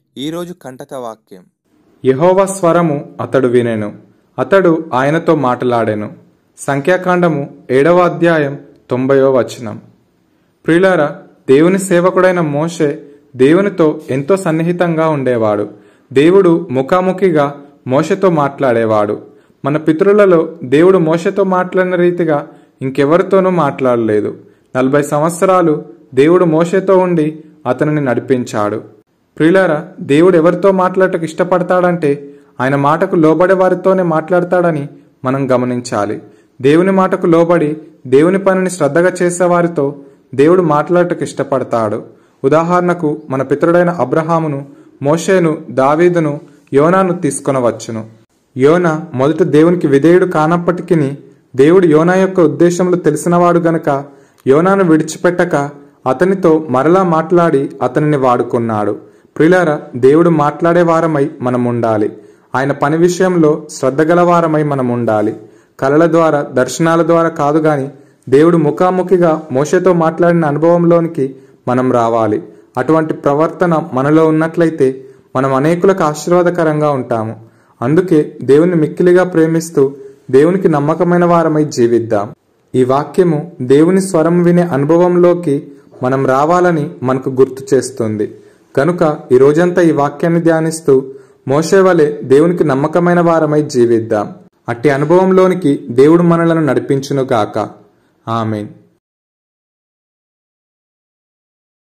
ఈరోజు కంటక వాక్యం యెహోవా స్వరము అతడు వినెను అతడు ఆయనతో మాట్లాడెను సంఖ్యాకాండము ఏడవ అధ్యాయం తొంభయో వచనం ప్రియులారా దేవుని సేవకుడైన మోషే దేవునితో ఎంతో సన్నిహితంగా ఉండేవాడు దేవుడు ముఖాముఖిగా మోషతో మాట్లాడేవాడు మన పితరులలో దేవుడు మోషతో మాట్లాడిన రీతిగా ఇంకెవరితోనూ మాట్లాడలేదు నలభై సంవత్సరాలు దేవుడు మోషతో ఉండి అతనిని నడిపించాడు ప్రియులారా దేవుడు ఎవరితో మాట్లాడటకు ఇష్టపడతాడంటే ఆయన మాటకు లోబడే వారితోనే మాట్లాడతాడని మనం గమనించాలి దేవుని మాటకు లోబడి దేవుని పనిని శ్రద్ధగా చేసేవారితో దేవుడు మాట్లాడటకు ఇష్టపడతాడు ఉదాహరణకు మన పితరుడైన అబ్రహామును మోషేను దావీదును యోనాను తీసుకొనవచ్చును యోన మొదట దేవునికి విధేయుడు కానప్పటికీ దేవుడు యోనా యొక్క ఉద్దేశములు తెలిసినవాడు గనుక యోనాను విడిచిపెట్టక అతనితో మరలా మాట్లాడి అతనిని వాడుకున్నాడు ప్రిలారా దేవుడు మాట్లాడే వారమై మనం ఉండాలి ఆయన పని విషయంలో శ్రద్ధగల వారమై మనం ఉండాలి కళల ద్వారా దర్శనాల ద్వారా కాదు గాని దేవుడు ముఖాముఖిగా మోషతో మాట్లాడిన అనుభవంలోనికి మనం రావాలి అటువంటి ప్రవర్తన మనలో ఉన్నట్లయితే మనం అనేకులకు ఆశీర్వాదకరంగా ఉంటాము అందుకే దేవుని మిక్కిలిగా ప్రేమిస్తూ దేవునికి నమ్మకమైన వారమై జీవిద్దాం ఈ వాక్యము దేవుని స్వరం వినే అనుభవంలోకి మనం రావాలని మనకు గుర్తు చేస్తుంది కనుక ఈ రోజంతా ఈ వాక్యాన్ని ధ్యానిస్తూ మోసే వలె దేవునికి నమ్మకమైన వారమై జీవిద్దాం అట్టి అనుభవంలోనికి దేవుడు మనలను నడిపించునుగాక ఆమెన్